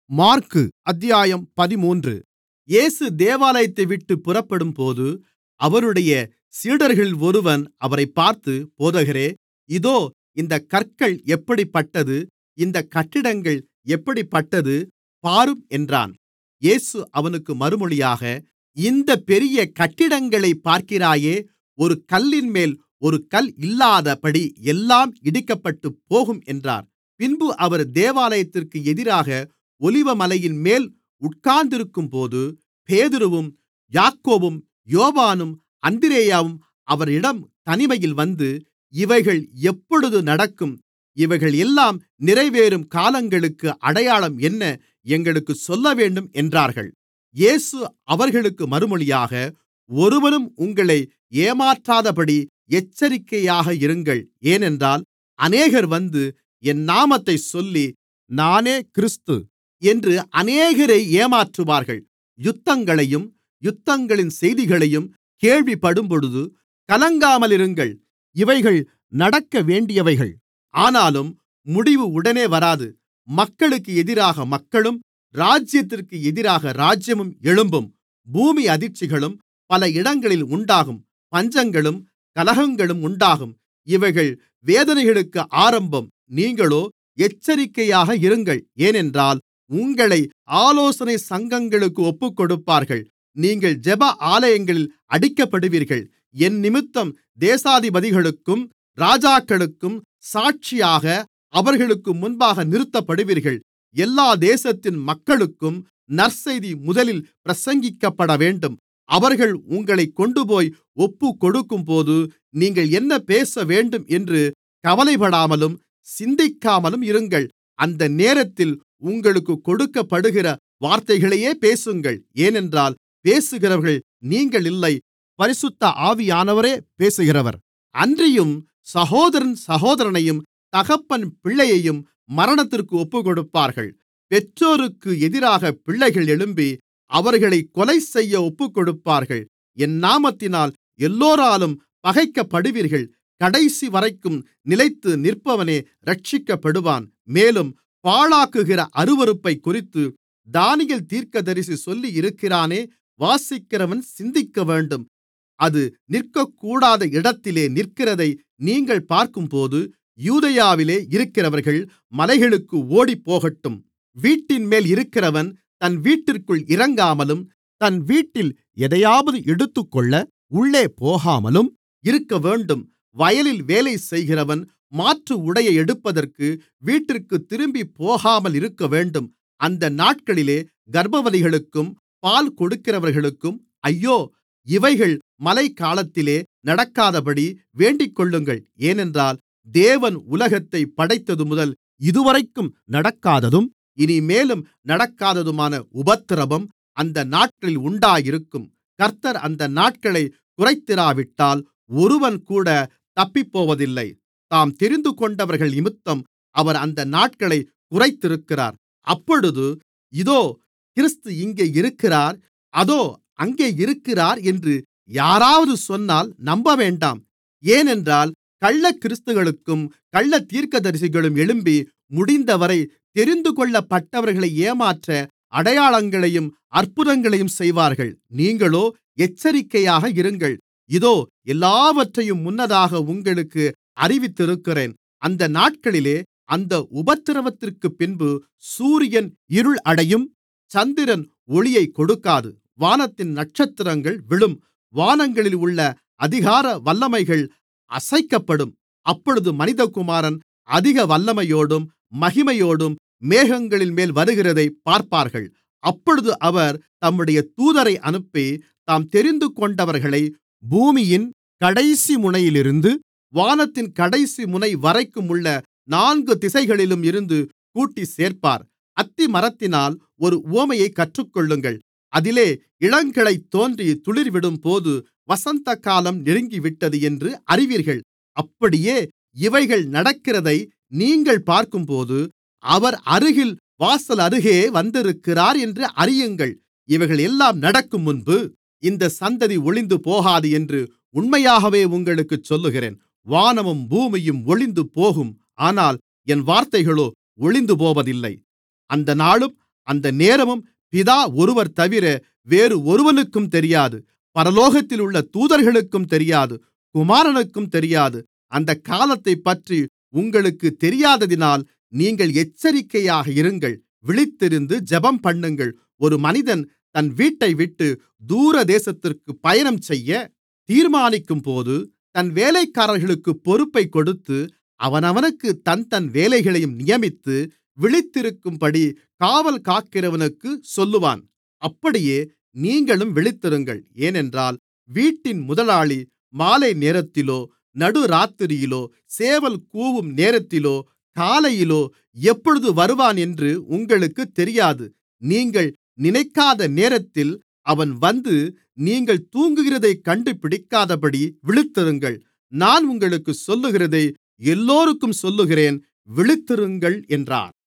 மாற்கு அத்தியாயம் பதிமூன்று இயேசு தேவாலயத்தைவிட்டுப் புறப்படும்போது அவருடைய சீடர்களில் ஒருவன் அவரைப் பார்த்து போதகரே இதோ இந்தக் கற்கள் எப்படிப்பட்டது இந்தக் கட்டிடங்கள் எப்படிப்பட்டது பாரும் என்றான் இயேசு அவனுக்கு மறுமொழியாக இந்தப் பெரிய கட்டிடங்களைப் பார்க்கிறாயே ஒரு கல்லின்மேல் ஒரு கல் இல்லாதபடி எல்லாம் இடிக்கப்பட்டுப்போகும் என்றார் பின்பு அவர் தேவாலயத்திற்கு எதிராக ஒலிவமலையின்மேல் உட்கார்ந்திருக்கும்போது பேதுருவும் யாக்கோபும் யோவானும் அந்திரேயாவும் அவரிடம் தனிமையில் வந்து இவைகள் எப்பொழுது நடக்கும் இவைகள் எல்லாம் நிறைவேறும் காலங்களுக்கு அடையாளம் என்ன எங்களுக்குச் சொல்லவேண்டும் என்றார்கள் இயேசு அவர்களுக்கு மறுமொழியாக ஒருவனும் உங்களை ஏமாற்றாதபடி எச்சரிக்கையாக இருங்கள் ஏனென்றால் அநேகர் வந்து என் நாமத்தைச் சொல்லி நானே கிறிஸ்து என்று அநேகரை ஏமாற்றுவார்கள் யுத்தங்களையும் யுத்தங்களின் செய்திகளையும் கேள்விப்படும்பொழுது கலங்காமலிருங்கள் இவைகள் நடக்கவேண்டியவைகள் ஆனாலும் முடிவு உடனே வராது மக்களுக்கு எதிராக மக்களும் ராஜ்யத்திற்கு எதிராக ராஜ்யமும் எழும்பும் பூமி அதிர்ச்சிகளும் பல இடங்களில் உண்டாகும் பஞ்சங்களும் கலகங்களும் உண்டாகும் இவைகள் வேதனைகளுக்கு ஆரம்பம் நீங்களோ எச்சரிக்கையாக இருங்கள் ஏனென்றால் உங்களை ஆலோசனை சங்கங்களுக்கு ஒப்புக்கொடுப்பார்கள் நீங்கள் ஜெப ஆலயங்களில் அடிக்கப்படுவீர்கள் என்னிமித்தம் தேசாதிபதிகளுக்கும் ராஜாக்களுக்கும் சாட்சியாக அவர்களுக்கு முன்பாக நிறுத்தப்படுவீர்கள் எல்லா தேசத்தின் மக்களுக்கும் நற்செய்தி முதலில் பிரசங்கிக்கப்படவேண்டும் அவர்கள் உங்களைக் கொண்டுபோய் ஒப்புக்கொடுக்கும்போது நீங்கள் என்ன பேசவேண்டும் என்று கவலைப்படாமலும் சிந்திக்காமலும் இருங்கள் அந்த நேரத்தில் உங்களுக்குக் கொடுக்கப்படுகிற வார்த்தைகளையே பேசுங்கள் ஏனென்றால் பேசுகிறவர்கள் நீங்கள் இல்லை பரிசுத்த ஆவியானவரே பேசுகிறவர் அன்றியும் சகோதரன் சகோதரனையும் தகப்பன் பிள்ளையையும் மரணத்திற்கு ஒப்புக்கொடுப்பார்கள் பெற்றோருக்கு எதிராக பிள்ளைகள் எழும்பி அவர்களைக் கொலைசெய்ய ஒப்புக்கொடுப்பார்கள் என் நாமத்தினால் எல்லோராலும் பகைக்கப்படுவீர்கள் கடைசிவரைக்கும் நிலைத்து நிற்பவனே இரட்சிக்கப்படுவான் மேலும் பாழாக்குகிற அருவருப்பைக்குறித்து தானியேல் தீர்க்கதரிசி சொல்லியிருக்கிறானே வாசிக்கிறவன் சிந்திக்கவேண்டும் அது நிற்கக்கூடாத இடத்திலே நிற்கிறதை நீங்கள் பார்க்கும்போது யூதேயாவிலே இருக்கிறவர்கள் மலைகளுக்கு ஓடிப்போகட்டும் வீட்டின்மேல் இருக்கிறவன் தன் வீட்டிற்குள் இறங்காமலும் தன் வீட்டில் எதையாவது எடுத்துக்கொள்ள உள்ளே போகாமலும் இருக்கவேண்டும் வயலில் வேலை செய்கிறவன் மாற்று உடையை எடுப்பதற்கு வீட்டிற்குத் திரும்பிப் போகாமல் இருக்கவேண்டும் அந்த நாட்களிலே கர்ப்பவதிகளுக்கும் பால் கொடுக்கிறவர்களுக்கும் ஐயோ இவைகள் மழைக்காலத்திலே நடக்காதபடி வேண்டிக்கொள்ளுங்கள் ஏனென்றால் தேவன் உலகத்தைப் படைத்ததுமுதல் இதுவரைக்கும் நடக்காததும் இனிமேலும் நடக்காததுமான உபத்திரவம் அந்த நாட்களில் உண்டாயிருக்கும் கர்த்தர் அந்த நாட்களைக் குறைத்திராவிட்டால் ஒருவன்கூட தப்பிப்போவதில்லை தாம் தெரிந்துகொண்டவர்கள் நிமித்தம் அவர் அந்த நாட்களைக் குறைத்திருக்கிறார் அப்பொழுது இதோ கிறிஸ்து இங்கே இருக்கிறார் அதோ அங்கே இருக்கிறார் என்று யாராவது சொன்னால் நம்பவேண்டாம் ஏனென்றால் கள்ளக்கிறிஸ்துகளுக்கும் கள்ளத்தீர்க்கதரிசிகளும் எழும்பி முடிந்தவரை தெரிந்துகொள்ளப்பட்டவர்களை ஏமாற்ற அடையாளங்களையும் அற்புதங்களையும் செய்வார்கள் நீங்களோ எச்சரிக்கையாக இருங்கள் இதோ எல்லாவற்றையும் முன்னதாக உங்களுக்கு அறிவித்திருக்கிறேன் அந்த நாட்களிலே அந்த உபத்திரவத்திற்குப் பின்பு சூரியன் இருள் அடையும் சந்திரன் ஒளியைக் கொடுக்காது வானத்தின் நட்சத்திரங்கள் விழும் வானங்களில் உள்ள அதிகார வல்லமைகள் அசைக்கப்படும் அப்பொழுது மனிதகுமாரன் அதிக வல்லமையோடும் மகிமையோடும் மேகங்களின்மேல் வருகிறதைப் பார்ப்பார்கள் அப்பொழுது அவர் தம்முடைய தூதரை அனுப்பி தாம் தெரிந்துகொண்டவர்களை பூமியின் கடைசி முனையிலிருந்து வானத்தின் கடைசி முனை வரைக்கும் உள்ள நான்கு திசைகளிலும் இருந்து கூட்டிச் சேர்ப்பார் அத்திமரத்தினால் ஒரு உவமையைக் கற்றுக்கொள்ளுங்கள் அதிலே இளங்கிளை தோன்றி துளிர்விடும்போது வசந்தகாலம் நெருங்கிவிட்டது என்று அறிவீர்கள் அப்படியே இவைகள் நடக்கிறதை நீங்கள் பார்க்கும்போது அவர் அருகில் வாசல் அருகே வந்திருக்கிறார் என்று அறியுங்கள் இவைகள் எல்லாம் நடக்கும் முன்பு இந்த சந்ததி ஒழிந்து போகாது என்று உண்மையாகவே உங்களுக்குச் சொல்லுகிறேன் வானமும் பூமியும் ஒழிந்துபோகும் ஆனால் என் வார்த்தைகளோ ஒழிந்துபோவதில்லை அந்த நாளும் அந்த நேரமும் பிதா ஒருவர்தவிர வேறு ஒருவனுக்கும் தெரியாது பரலோகத்திலுள்ள தூதர்களுக்கும் தெரியாது குமாரனுக்கும் தெரியாது அந்தக் காலத்தைப்பற்றி உங்களுக்குத் தெரியாததினால் நீங்கள் எச்சரிக்கையாக இருங்கள் விழித்திருந்து ஜெபம்பண்ணுங்கள் ஒரு மனிதன் தன் வீட்டைவிட்டு தூரதேசத்திற்குப் பயணம்செய்ய தீர்மானிக்கும்போது தன் வேலைக்காரர்களுக்குப் பொறுப்பைக் கொடுத்து அவனவனுக்குத் தன்தன் வேலைகளையும் நியமித்து விழித்திருக்கும்படி காவல்காக்கிறவனுக்குச் சொல்லுவான் அப்படியே நீங்களும் விழித்திருங்கள் ஏனென்றால் வீட்டின் முதலாளி மாலைநேரத்திலோ நடுராத்திரியிலோ சேவல் கூவும் நேரத்திலோ காலையிலோ எப்பொழுது வருவான் என்று உங்களுக்குத் தெரியாது நீங்கள் நினைக்காத நேரத்தில் அவன் வந்து நீங்கள் தூங்குகிறதைக் கண்டுபிடிக்காதபடி விழித்திருங்கள் நான் உங்களுக்குச் சொல்லுகிறதை எல்லோருக்கும் சொல்லுகிறேன் விழித்திருங்கள் என்றார்